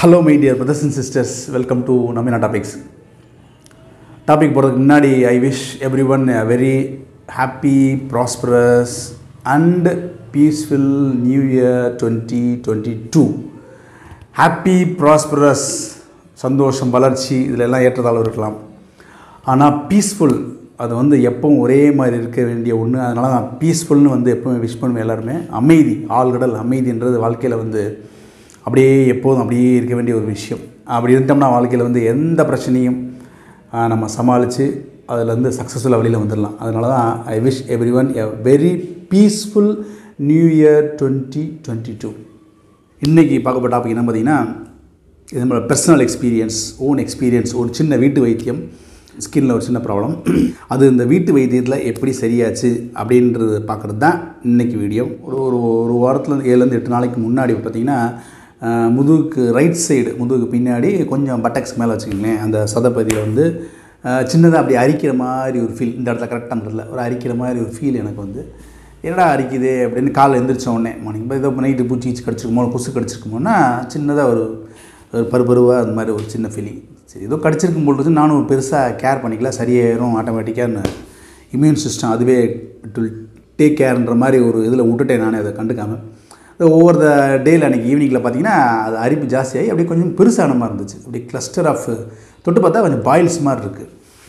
hello my dear brothers and sisters welcome to நமினா topics topic போகிறதுக்கு முன்னாடி I wish everyone a very happy prosperous and peaceful new year twenty twenty two happy prosperous சந்தோஷம் வளர்ச்சி இதில் எல்லாம் ஏற்றத்தாழ்வு இருக்கலாம் ஆனால் பீஸ்ஃபுல் அது வந்து எப்பவும் ஒரே மாதிரி இருக்க வேண்டிய ஒன்று அதனால நான் பீஸ்ஃபுல்னு வந்து எப்பவும் விஷ் பண்ணுவேன் எல்லாருமே அமைதி ஆழ்கடல் அமைதின்றது வாழ்க்கையில் வந்து அப்படியே எப்போதும் அப்படியே இருக்க வேண்டிய ஒரு விஷயம் அப்படி இருந்தோம்னா வாழ்க்கையில் வந்து எந்த பிரச்சனையும் ஆஹ், நம்ம சமாளித்து அதிலேருந்து சக்ஸஸ்ஃபுல்லாக வெளியில் வந்துடலாம் அதனால தான் I wish everyone a very peaceful new year twenty twenty two இன்றைக்கி பார்க்கப்பட்ட டாபிக் என்ன பார்த்தீங்கன்னா இது நம்மளோட பர்சனல் எக்ஸ்பீரியன்ஸ் ஓன் எக்ஸ்பீரியன்ஸ் ஒரு சின்ன வீட்டு வைத்தியம் ஸ்கின்ல ஒரு சின்ன ப்ராப்ளம் அது இந்த வீட்டு வைத்தியத்தில் எப்படி சரியாச்சு அப்படின்றது பார்க்குறது தான் இன்றைக்கி வீடியோ ஒரு ஒரு ஒரு வாரத்தில் ஏழுலேருந்து எட்டு நாளைக்கு முன்னாடி பார்த்தீங்கன்னா ஆஹ், முதுகுக்கு ரைட் சைடு முதுகுக்கு பின்னாடி கொஞ்சம் பட்டக்ஸ் மேலே வச்சுக்கோங்களேன் அந்த சதப்பதியில் வந்து சின்னதாக அப்படி அரிக்கிற மாதிரி ஒரு ஃபீல் இந்த இடத்துல கரெக்டாக அந்த இடத்துல ஒரு அரிக்கிற மாதிரி ஒரு ஃபீல் எனக்கு வந்து என்னடா அரிக்குது அப்படின்னு காலைல எந்திரிச்ச உடனே மார்னிங் இப்போ ஏதோ நைட்டு பூச்சி கீச்சு கடிச்சிருக்குமோ கொசு கடிச்சிருக்குமோன்னா சின்னதாக ஒரு ஒரு பருபருவாக அந்த மாதிரி ஒரு சின்ன ஃபீலிங் சரி ஏதோ கடிச்சிருக்கும் போல் இருக்கு நானும் பெருசாக கேர் பண்ணிக்கல சரியாயிரும் ஆட்டோமேட்டிக்காக இம்யூன் சிஸ்டம் அதுவே டு டேக் கேர்ன்ற மாதிரி ஒரு இதில் விட்டுட்டேன் நானே அதை கண்டுக்காமல் ஒவ்வொரு த டேயில் அன்றைக்கி ஈவினிங்கில் பார்த்தீங்கன்னா அது அரிப்பு ஜாஸ்தியாகி அப்படியே கொஞ்சம் பெருசான மாதிரி இருந்துச்சு அப்படியே கிளஸ்டர் ஆஃப் தொட்டு பார்த்தா கொஞ்சம் பாயில்ஸ் மாதிரி இருக்குது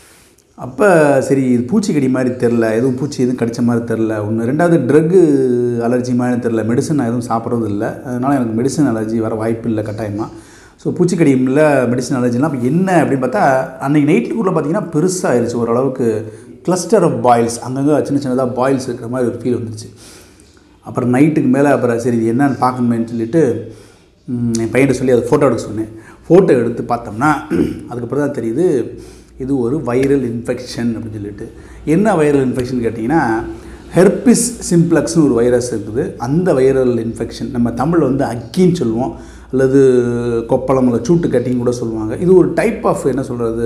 அப்போ சரி இது பூச்சிக்கடி மாதிரி தெரில எதுவும் பூச்சி எதுவும் கடிச்ச மாதிரி தெரில ஒன்று ரெண்டாவது ட்ரக்கு அலர்ஜி மாதிரி தெரில மெடிசன் நான் எதுவும் சாப்பிட்றது இல்லை அதனால் எனக்கு மெடிசன் அலர்ஜி வர வாய்ப்பு இல்லை கட்டாயமாக ஸோ பூச்சிக்கடி இல்லை மெடிசன் அலர்ஜிலாம் அப்போ என்ன அப்படின்னு பார்த்தா அன்றைக்கி நைட்டுக்குள்ளே பார்த்தீங்கன்னா பெருசாகிருச்சு ஓரளவுக்கு கிளஸ்டர் ஆஃப் பாயில்ஸ் அங்கங்கே சின்ன சின்னதாக பாயில்ஸ் இருக்கிற மாதிரி ஒரு ஃபீல் வந்துருச்சு அப்புறம் நைட்டுக்கு மேலே அப்புறம் சரி இது என்னன்னு பார்க்கணுமேன்னு சொல்லிட்டு ம், என் பையன்கிட்ட சொல்லி அதை ஃபோட்டோ எடுக்க சொன்னேன் ஃபோட்டோ எடுத்து பார்த்தோம்னா அதுக்கப்புறம் தான் தெரியுது இது ஒரு வைரல் இன்ஃபெக்ஷன் அப்படின்னு சொல்லிட்டு என்ன வைரல் இன்ஃபெக்ஷன் கேட்டிங்கன்னா ஹெர்பிஸ் சிம்ப்ளக்ஸ்னு ஒரு வைரஸ் இருக்குது அந்த வைரல் இன்ஃபெக்ஷன் நம்ம தமிழில் வந்து அக்கின்னு சொல்லுவோம் அல்லது கொப்பளம் இல்லை சூட்டு கட்டின்னு கூட சொல்லுவாங்க இது ஒரு டைப் ஆஃப் என்ன சொல்கிறது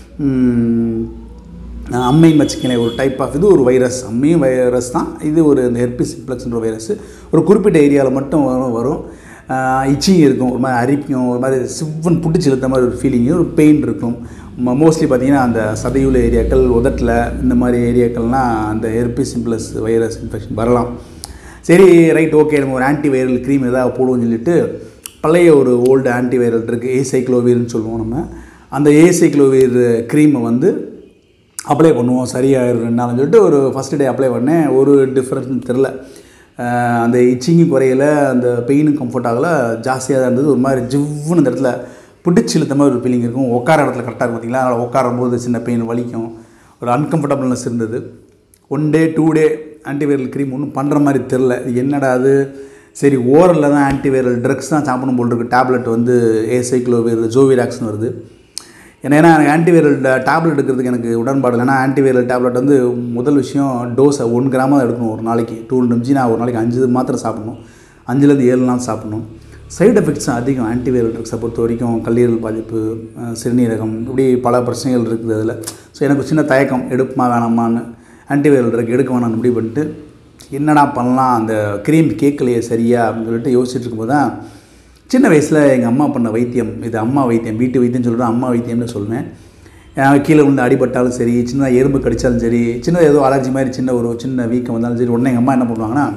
அம்மைன்னு வச்சுக்கலேன் ஒரு டைப் ஆஃப் இது ஒரு வைரஸ் அம்மையும் வைரஸ் தான் இது ஒரு இந்த ஹெர்பிஸ் சிம்ப்ளக்ஸ்ன்ற வைரஸ் ஒரு குறிப்பிட்ட ஏரியாவில் மட்டும் வரும் வரும் இச்சிங் இருக்கும் ஒரு மாதிரி அரிக்கும் ஒரு மாதிரி சிவன் புட்டிச்சு இழுத்த மாதிரி ஒரு ஃபீலிங்கு ஒரு பெயின் இருக்கும் மோஸ்ட்லி பார்த்தீங்கன்னா அந்த சதையுள்ள ஏரியாக்கள் உதட்டில் இந்த மாதிரி ஏரியாக்கள்லாம் அந்த ஹெர்பிஸ் சிம்ப்ளஸ் வைரஸ் இன்ஃபெக்ஷன் வரலாம் சரி ரைட் ஓகே நம்ம ஒரு ஆன்டி வைரல் க்ரீம் எதாவது போடுவோம்னு சொல்லிட்டு பழைய ஒரு ஓல்டு ஆன்டி வைரல் இருக்குது ஏசைக்ளோவீர்னு சொல்லுவோம் நம்ம அந்த ஏசைக்ளோவீர் க்ரீமை வந்து அப்ளை பண்ணுவோம் சரியாயிரும் ரெண்டு நாள்னு சொல்லிட்டு ஒரு ஃபஸ்ட் டே அப்ளை பண்ணேன் ஒரு டிஃப்ரென்ஸ் தெரில அஹ் அந்த இச்சிங்கு குறையல அந்த பெயினும் கம்ஃபர்ட் ஆகலை ஜாஸ்தியாக தான் இருந்தது ஒரு மாதிரி ஜிவ்வுன்னு அந்த இடத்துல பிடிச்சி இழுத்த மாதிரி ஒரு ஃபீலிங் இருக்கும் உட்கார இடத்துல கரெக்டாக இருக்கும் பார்த்தீங்களா அதனால் உட்காரும் போது சின்ன பெயின் வலிக்கும் ஒரு அன்கம்ஃபர்டபுள்னஸ் இருந்தது one day two day antiviral cream ஒன்றும் பண்ணுற மாதிரி தெரில இது என்னடா அது சரி ஓரலில் தான் ஆன்டிவைரல் ட்ரக்ஸ் தான் சாப்பிடணும் போல் இருக்குது டேப்லெட் வந்து ஏசைக்ளோவிர் ஜோவிராக்ஸ்னு வருது ஏன்னா ஏன்னா எனக்கு ஆன்டிவைரல் டேப்லெட் எடுக்கிறதுக்கு எனக்கு உடன்பாடு இல்லை ஏன்னா ஆன்டிவைரல் டேப்லெட் வந்து முதல் விஷயம் டோஸை ஒன் கிராமாக தான் எடுக்கணும் ஒரு நாளைக்கு டூ எம்ஜி நான் ஒரு நாளைக்கு அஞ்சு மாத்திரை சாப்பிடணும் அஞ்சுலேருந்து ஏழு நாள் சாப்பிடணும் சைடு எஃபெக்ட்ஸ் அதிகம் ஆன்டிவைரல் ட்ரக்ஸை பொறுத்த வரைக்கும் கல்லீரல் பாதிப்பு அஹ், சிறுநீரகம் இப்படி பல பிரச்சனைகள் இருக்குது அதில் ஸோ எனக்கு ஒரு சின்ன தயக்கம் எடுப்புமா வேணாமான்னு ஆன்டிவைரல் ட்ரக் எடுக்க வேணாம்னு முடிவு பண்ணிட்டு என்னடா பண்ணலாம் அந்த க்ரீம் கேட்கலையே சரியா அப்படின்னு சொல்லிட்டு யோசிச்சுட்டு இருக்கும்போது தான் சின்ன வயசில் எங்கள் அம்மா பண்ண வைத்தியம் இது அம்மா வைத்தியம் வீட்டு வைத்தியம் சொல்கிறேன் அம்மா வைத்தியம்னு சொல்லுவேன் அஹ் கீழே விழுந்து அடிபட்டாலும் சரி சின்னதாக எறும்பு கடித்தாலும் சரி சின்னதாக ஏதோ அலர்ஜி மாதிரி சின்ன ஒரு சின்ன வீக்கம் வந்தாலும் சரி உடனே எங்கள் அம்மா என்ன பண்ணுவாங்கன்னா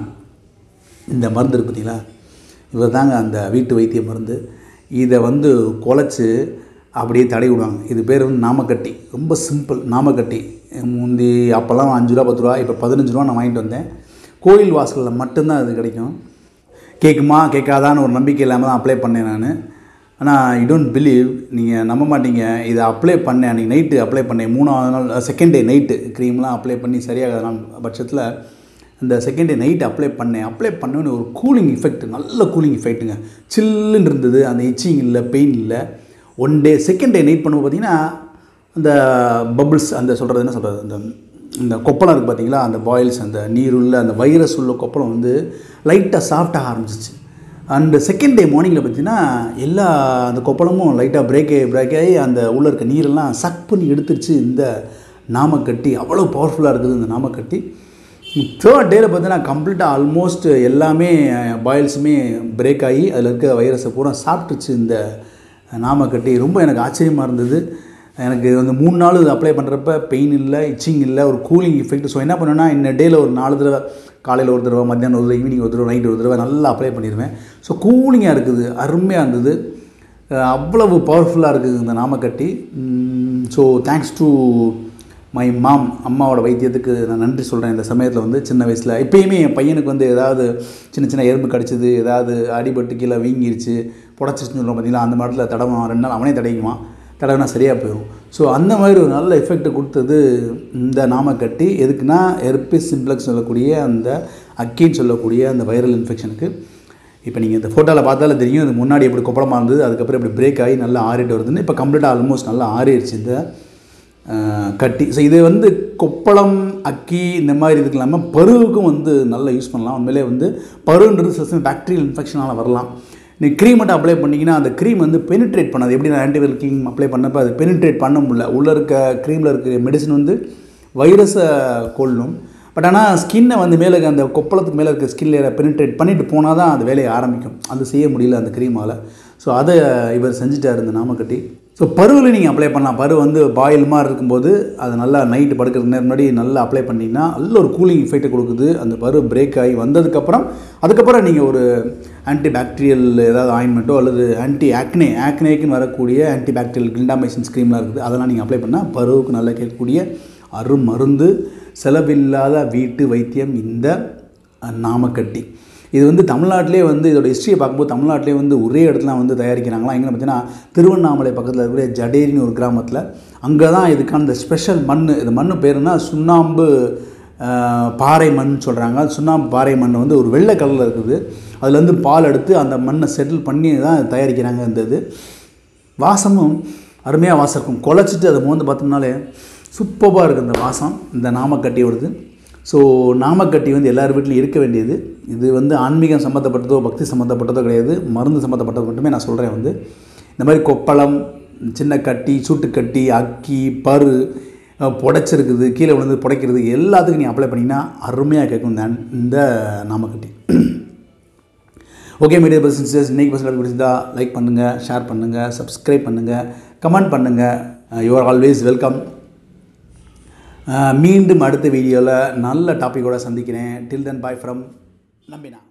இந்த மருந்து இருக்கு பார்த்தீங்களா இவர் தாங்க அந்த வீட்டு வைத்திய மருந்து இதை வந்து குழச்சி அப்படியே தடவி விடுவாங்க இது பேர் வந்து நாமக்கட்டி ரொம்ப சிம்பிள் நாமக்கட்டி முந்தி அப்போல்லாம் அஞ்சு ரூபா பத்து ரூபா இப்போ பதினஞ்சு ரூபா நான் வாங்கிட்டு வந்தேன் கோயில் வாசலில் மட்டும்தான் அது கிடைக்கும் கேட்குமா கேட்காதான்னு ஒரு நம்பிக்கை இல்லாமல் தான் அப்ளை பண்ணேன் நான் ஆனால் ஐ டோன்ட் பிலீவ் நீங்கள் நம்ப மாட்டீங்க இதை அப்ளை பண்ணேன் அன்றைக்கி நைட்டு அப்ளை பண்ணேன் மூணாவது நாள் செகண்ட் டே நைட்டு க்ரீம்லாம் அப்ளை பண்ணி சரியாகாத நாள் பட்சத்தில் இந்த செகண்ட் டே நைட் அப்ளை பண்ணேன் அப்ளை பண்ணோன்னு ஒரு கூலிங் எஃபெக்ட் நல்ல கூலிங் எஃபெக்ட்டுங்க சில்லுன்னு இருந்தது அந்த இச்சிங் இல்லை பெயின் இல்லை one day second day night பண்ணும்போது பார்த்தீங்கன்னா அந்த பபுள்ஸ் அந்த சொல்கிறது என்ன சொல்கிறது அந்த இந்த கொப்பளம் இருக்குது பார்த்தீங்களா அந்த பாயில்ஸ் அந்த நீர் உள்ள அந்த வைரஸ் உள்ள கொப்பளம் வந்து லைட்டாக சாஃப்டாக ஆரம்பிச்சிச்சு அண்டு செகண்ட் டே மார்னிங்கில் பார்த்தீங்கன்னா எல்லா அந்த கொப்பளமும் லைட்டாக பிரேக் ஆகி பிரேக் ஆகி அந்த உள்ளே இருக்க நீரெல்லாம் சக் பண்ணி எடுத்துருச்சு இந்த நாமக்கட்டி அவ்வளோ பவர்ஃபுல்லாக இருக்குது இந்த நாமக்கட்டி தேர்ட் டேயில் பார்த்தீங்கன்னா கம்ப்ளீட்டாக ஆல்மோஸ்ட் எல்லாமே பாயில்ஸுமே பிரேக் ஆகி அதில் இருக்க வைரஸை பூரா சாப்பிட்டுச்சு இந்த நாம கட்டி ரொம்ப எனக்கு ஆச்சரியமாக இருந்தது எனக்கு வந்து மூணு நாள் இது அப்ளை பண்ணுறப்ப பெயின் இல்லை இச்சிங் இல்லை ஒரு கூலிங் எஃபெக்ட் ஸோ என்ன பண்ணுவேன்னா இந்த டேயில் ஒரு நாலு தடவை காலையில் ஒரு தடவை மத்தியானம் ஒரு தடவை ஈவினிங் ஒரு தடவை நைட் ஒரு தடவை நல்லா அப்ளை பண்ணிடுவேன் ஸோ கூலிங்காக இருக்குது அருமையாக இருந்தது அஹ் அவ்வளவு பவர்ஃபுல்லாக இருக்குது இந்த நாமக்கட்டி so thanks to my mom அம்மாவோட வைத்தியத்துக்கு நான் நன்றி சொல்கிறேன் இந்த சமயத்தில் வந்து சின்ன வயசில் இப்போயுமே என் பையனுக்கு வந்து ஏதாவது சின்ன சின்ன எறும்பு கடிச்சது ஏதாவது அடிபட்டு கீழே வீங்கிருச்சு புடச்சிச்சுன்னு சொல்கிறோம் பார்த்தீங்களா அந்த மாதிரில தடவான் ரெண்டு நாள் அவனே தடவிக்குவான் தடவினா சரியாக போயிடும் ஸோ அந்த மாதிரி ஒரு நல்ல எஃபெக்ட் கொடுத்தது இந்த நாமக்கட்டி எதுக்குன்னா எர்பிஸ் சிம்ப்ளக்ஸ் சொல்லக்கூடிய அந்த அக்கின்னு சொல்லக்கூடிய அந்த வைரல் இன்ஃபெக்ஷனுக்கு இப்போ நீங்கள் இந்த ஃபோட்டோவில் பார்த்தாலே தெரியும் இது முன்னாடி எப்படி கொப்பளமாக இருந்தது அதுக்கப்புறம் இப்படி பிரேக் ஆகி நல்லா ஆறிட்டு வருதுன்னு இப்போ கம்ப்ளீட்டாக ஆல்மோஸ்ட் நல்லா ஆறிடுச்சு இந்த அஹ், கட்டி ஸோ இது வந்து கொப்பளம் அக்கி இந்த மாதிரி இதுக்கு இல்லாமல் பருவுக்கும் வந்து நல்லா யூஸ் பண்ணலாம் உண்மையிலே வந்து பருன்றது சில பாக்டீரியல் இன்ஃபெக்ஷனால் வரலாம் நீ க்ரீம் மட்டும் அப்ளை பண்ணிங்கன்னா அந்த க்ரீம் வந்து பெனிட்ரேட் பண்ணாது எப்படி நான் ஆன்டிவைரல் க்ரீம் அப்ளை பண்ணப்போ அது பெனிட்ரேட் பண்ண முடியல உள்ளே இருக்க க்ரீமில் இருக்க மெடிசன் வந்து வைரஸை கொல்லும் பட் ஆனால் ஸ்கின்னை வந்து மேலே இருக்க அந்த கொப்பளத்துக்கு மேலே இருக்க ஸ்கின் லேயரை பெனிட்ரேட் பண்ணிட்டு போனால் தான் அது வேலையை ஆரம்பிக்கும் அது செய்ய முடியல அந்த க்ரீமால் ஸோ அதை இவர் செஞ்சுட்டார் இந்த நாமக்கட்டி ஸோ பருவில் நீங்கள் அப்ளை பண்ணலாம் பரு வந்து பாயில் மாதிரி இருக்கும்போது அது நல்லா நைட்டு படுக்கிறதுக்கு நேரம் முன்னாடி நல்லா அப்ளை பண்ணிங்கன்னா நல்ல ஒரு கூலிங் எஃபெக்ட் கொடுக்குது அந்த பரு பிரேக் ஆகி வந்ததுக்கப்புறம் அதுக்கப்புறம் நீங்கள் ஒரு ஆன்டி பாக்டீரியல் ஏதாவது ஆயின்மெண்ட்டோ அல்லது ஆன்டி ஆக்னே ஆக்னேக்குன்னு வரக்கூடிய ஆன்டி பாக்டீரியல் கில்டாமைசின் ஸ்க்ரீம்லாம் இருக்குது அதெல்லாம் நீங்கள் அப்ளை பண்ணால் பருவுக்கு நல்லா கேட்கக்கூடிய அருமருந்து செலவில்லாத வீட்டு வைத்தியம் இந்த அஹ், நாமக்கட்டி இது வந்து தமிழ்நாட்டிலே வந்து இதோட ஹிஸ்ட்ரியை பார்க்கும்போது தமிழ்நாட்டிலே வந்து ஒரே இடத்துல வந்து தயாரிக்கிறாங்களா எங்கே பார்த்தீங்கன்னா திருவண்ணாமலை பக்கத்தில் இருக்கக்கூடிய ஜடேரின்னு ஒரு கிராமத்தில் அங்கே தான் இதுக்கான இந்த ஸ்பெஷல் மண் இந்த மண் பேருனா சுண்ணாம்பு அஹ், பாறை மண் சொல்கிறாங்க சுண்ணாம்பு பாறை மண் வந்து ஒரு வெள்ளை கலரில் இருக்குது அதுலேருந்து பால் எடுத்து அந்த மண்ணை செட்டில் பண்ணி தான் தயாரிக்கிறாங்க இந்த இது வாசமும் அருமையாக வாசம் இருக்கும் குழச்சிட்டு அதை மோந்து பார்த்தோம்னாலே சூப்பராக இருக்குது இந்த வாசம் இந்த நாமக்கட்டியோடது ஸோ நாமக்கட்டி வந்து எல்லார் வீட்லையும் இருக்க வேண்டியது இது வந்து ஆன்மீகம் சம்மந்தப்பட்டதோ பக்தி சம்மந்தப்பட்டதோ கிடையாது மருந்து சம்மந்தப்பட்டது மட்டுமே நான் சொல்கிறேன் வந்து இந்த மாதிரி கொப்பளம் சின்ன கட்டி சூட்டுக்கட்டி அக்கி பரு அஹ், புடைச்சிருக்குது கீழே விழுந்து புடைக்கிறது எல்லாத்துக்கும் நீ அப்ளை பண்ணிங்கன்னா அருமையாக கேட்கும் இந்த இந்த நாமக்கட்டி ஓகே மீடியா பர்சன்ஸஸ் இன்றைக்கி பர்சன் பிடிச்சிருந்தா லைக் பண்ணுங்கள் ஷேர் பண்ணுங்கள் சப்ஸ்கிரைப் பண்ணுங்கள் கமெண்ட் பண்ணுங்கள் யூ ஆர் ஆல்வேஸ் வெல்கம் மீண்டும் அடுத்த வீடியோவில் நல்ல டாப்பிக்கோட சந்திக்கிறேன் டில் தென் பாய் ஃப்ரம் நம்பினா